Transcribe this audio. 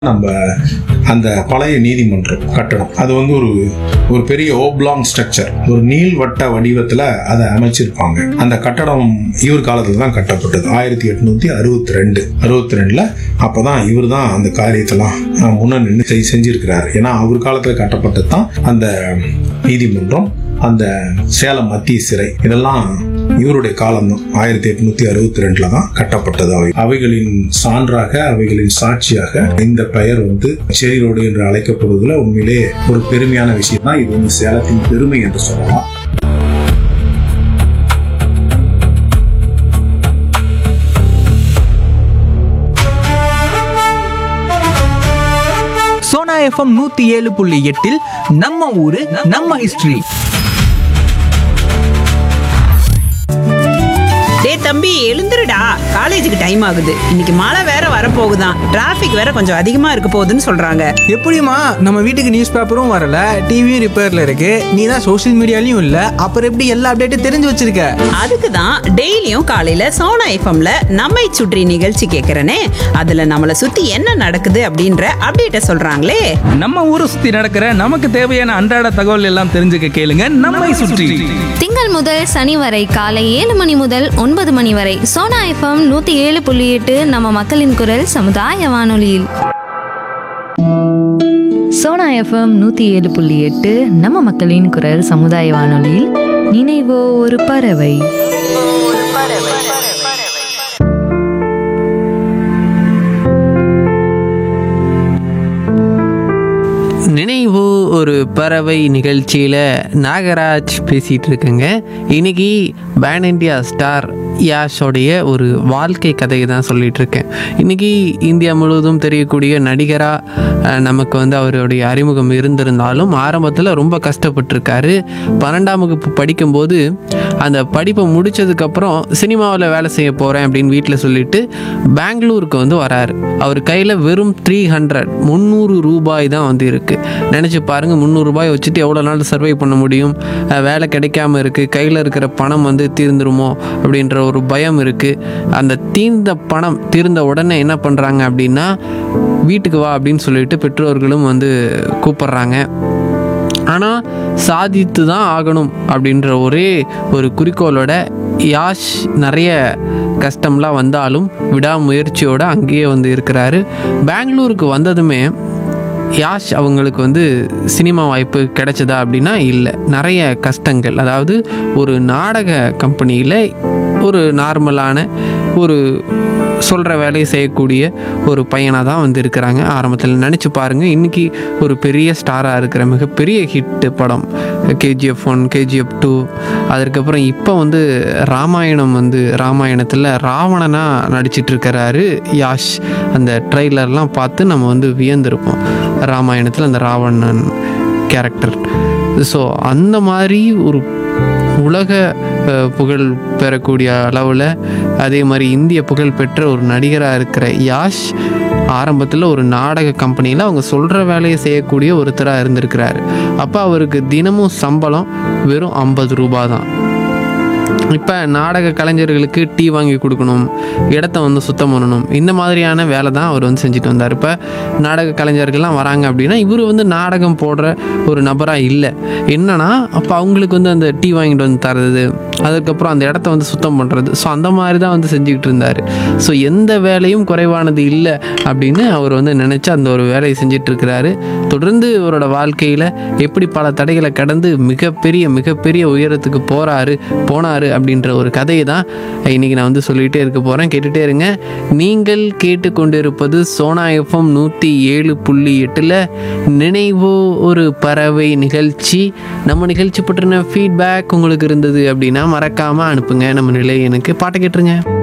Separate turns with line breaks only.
நம்ம அந்த பழைய நீதிமன்றம் கட்டடம் அது வந்து ஒரு ஒரு பெரிய ஓப்லாங் ஸ்ட்ரக்சர் ஒரு நீள்வட்ட வடிவத்துல அதை அமைச்சிருப்பாங்க அந்த கட்டடம் இவர் காலத்துல தான் கட்டப்பட்டது ஆயிரத்தி எட்நூத்தி அறுபத்தி ரெண்டு அறுபத்தி ரெண்டுல அப்பதான் இவர் தான் அந்த காரியத்தெல்லாம் அஹ், முன்ன நின்று செய்- செஞ்சிருக்கிறார் ஏன்னா அவர் காலத்துல கட்டப்பட்டது தான் அந்த நீதிமன்றம் அந்த சேலம் மத்திய சிறை இதெல்லாம் இவருடைய காலம்தான் ஆயிரத்தி எட்நூத்தி அறுபத்தி ரெண்டுல தான் கட்டப்பட்டது அவை அவைகளின் சான்றாக அவைகளின் சாட்சியாக இந்த பெயர் வந்து செரி ரோடு என்று அழைக்கப்படுவதில் உண்மையிலே ஒரு பெருமையான விஷயம் தான் இது வந்து சேலத்தின் பெருமை என்று சொல்லலாம்
சோனா எஃப்எம் நூத்தி ஏழு புள்ளி எட்டில் நம்ம ஊரு நம்ம ஹிஸ்டரி
டேய் தம்பி எழுந்துருடா காலேஜுக்கு டைம் ஆகுது இன்னைக்கு மழை வேற வரப்போகுதான் டிராஃபிக் வேற கொஞ்சம் அதிகமா இருக்க போகுதுன்னு சொல்றாங்க
எப்படிமா நம்ம வீட்டுக்கு நியூஸ் பேப்பரும் வரல டிவியும் ரிப்பேர்ல இருக்கு நீ தான் சோஷியல் மீடியாலையும் இல்ல அப்புறம் எப்படி எல்லா அப்டேட்டும் தெரிஞ்சு வச்சிருக்க
அதுக்கு தான் டெய்லியும் காலையில சோனா எஃப்எம்ல நம்மை சுற்றி நிகழ்ச்சி கேட்கறனே அதுல நம்மள சுத்தி என்ன நடக்குது அப்படின்ற அப்டேட்ட சொல்றாங்களே
நம்ம ஊரை சுத்தி நடக்கிற நமக்கு தேவையான அன்றாட தகவல் எல்லாம் தெரிஞ்சுக்க கேளுங்க நம்மை சுற்றி
திங்கள் முதல் சனி வரை காலை ஏழு மணி முதல் ஒன்பது மணி வரை சோனா எஃப்எம் நூத்தி ஏழு புள்ளி எட்டு நம்ம மக்களின் குரல் சமுதாய வானொலியில்
சோனா எஃப்எம் நூற்றி ஏழு புள்ளி எட்டு நம்ம மக்களின் குரல் சமுதாய வானொலியில் நினைவோ ஒரு பறவை
நினைவு ஒரு பறவை நிகழ்ச்சியில் நாகராஜ் பேசிகிட்டு இருக்குங்க இன்னைக்கு பேன் இண்டியா ஸ்டார் யாஷோடைய ஒரு வாழ்க்கை கதையை தான் சொல்லிட்டு இருக்கேன் இன்னைக்கு இந்தியா முழுவதும் தெரியக்கூடிய நடிகராக நமக்கு வந்து அவருடைய அறிமுகம் இருந்திருந்தாலும் ஆரம்பத்தில் ரொம்ப கஷ்டப்பட்டிருக்காரு பன்னெண்டாம் வகுப்பு படிக்கும்போது அந்த படிப்பை முடிச்சதுக்கப்புறம் சினிமாவில் வேலை செய்ய போகிறேன் அப்படின்னு வீட்டில் சொல்லிட்டு பெங்களூருக்கு வந்து வராரு அவர் கையில் வெறும் த்ரீ ஹண்ட்ரட் முந்நூறு ரூபாய் தான் வந்து இருக்குது நினச்சி பாருங்கள் முந்நூறு ரூபாய் வச்சுட்டு எவ்வளோ நாள் சர்வை பண்ண முடியும் அஹ் வேலை கிடைக்காம இருக்குது கையில் இருக்கிற பணம் வந்து தீர்ந்துருமோ அப்படின்ற ஒரு பயம் இருக்குது அந்த தீர்ந்த பணம் தீர்ந்த உடனே என்ன பண்ணுறாங்க அப்படின்னா வீட்டுக்கு வா அப்படின்னு சொல்லிட்டு பெற்றோர்களும் வந்து கூப்பிட்றாங்க ஆனால் சாதித்து தான் ஆகணும் அப்படின்ற ஒரே ஒரு குறிக்கோளோட யாஷ் நிறைய கஷ்டம்லாம் வந்தாலும் விடாமுயற்சியோட அங்கேயே வந்து இருக்கிறாரு பெங்களூருக்கு வந்ததுமே யாஷ் அவங்களுக்கு வந்து சினிமா வாய்ப்பு கிடைச்சதா அப்படின்னா இல்லை நிறைய கஷ்டங்கள் அதாவது ஒரு நாடக கம்பெனியில் ஒரு நார்மலான ஒரு சொல்கிற வேலையை செய்யக்கூடிய ஒரு பையனாக தான் வந்து இருக்கிறாங்க ஆரம்பத்தில் நினச்சி பாருங்கள் இன்றைக்கி ஒரு பெரிய ஸ்டாராக இருக்கிற மிகப்பெரிய ஹிட்டு படம் கேஜிஎஃப் ஒன் கேஜிஎஃப் டூ அதுக்கப்புறம் இப்போ வந்து ராமாயணம் வந்து ராமாயணத்தில் ராவணனாக நடிச்சிட்டு இருக்கிறாரு யாஷ் அந்த ட்ரெய்லர்லாம் பார்த்து நம்ம வந்து வியந்திருப்போம் ராமாயணத்தில் அந்த ராவணன் கேரக்டர் ஸோ அந்த மாதிரி ஒரு உலக அஹ், புகழ் பெறக்கூடிய அளவில் அதே மாதிரி இந்திய புகழ் பெற்ற ஒரு நடிகராக இருக்கிற யாஷ் ஆரம்பத்தில் ஒரு நாடக கம்பெனியில் அவங்க சொல்கிற வேலையை செய்யக்கூடிய ஒருத்தராக இருந்திருக்கிறாரு அப்போ அவருக்கு தினமும் சம்பளம் வெறும் ஐம்பது ரூபா தான் இப்போ நாடக கலைஞர்களுக்கு டீ வாங்கி கொடுக்கணும் இடத்த வந்து சுத்தம் பண்ணணும் இந்த மாதிரியான வேலை தான் அவர் வந்து செஞ்சுட்டு வந்தார் இப்போ நாடக கலைஞர்கள்லாம் வராங்க அப்படின்னா இவர் வந்து நாடகம் போடுற ஒரு நபராக இல்லை என்னன்னா அப்போ அவங்களுக்கு வந்து அந்த டீ வாங்கிட்டு வந்து தர்றது அதுக்கப்புறம் அந்த இடத்த வந்து சுத்தம் பண்ணுறது ஸோ அந்த மாதிரி தான் வந்து செஞ்சுக்கிட்டு இருந்தார் ஸோ எந்த வேலையும் குறைவானது இல்லை அப்படின்னு அவர் வந்து நினச்சி அந்த ஒரு வேலையை செஞ்சுட்டு இருக்கிறாரு தொடர்ந்து இவரோட வாழ்க்கையில் எப்படி பல தடைகளை கடந்து மிகப்பெரிய மிகப்பெரிய உயரத்துக்கு போகிறாரு போனாரு அப்படின்ற ஒரு கதையை தான் இன்னைக்கு நான் வந்து சொல்லிகிட்டே இருக்க போகிறேன் கேட்டுகிட்டே இருங்க நீங்கள் கேட்டுக்கொண்டிருப்பது சோனா எஃப்எம் நூற்றி ஏழு புள்ளி எட்டில் நினைவோ ஒரு பறவை நிகழ்ச்சி நம்ம நிகழ்ச்சி பற்றின ஃபீட்பேக் உங்களுக்கு இருந்தது அப்படின்னா மறக்காமல் அனுப்புங்க நம்ம நிலையனுக்கு பாட்டு கேட்டுருங்க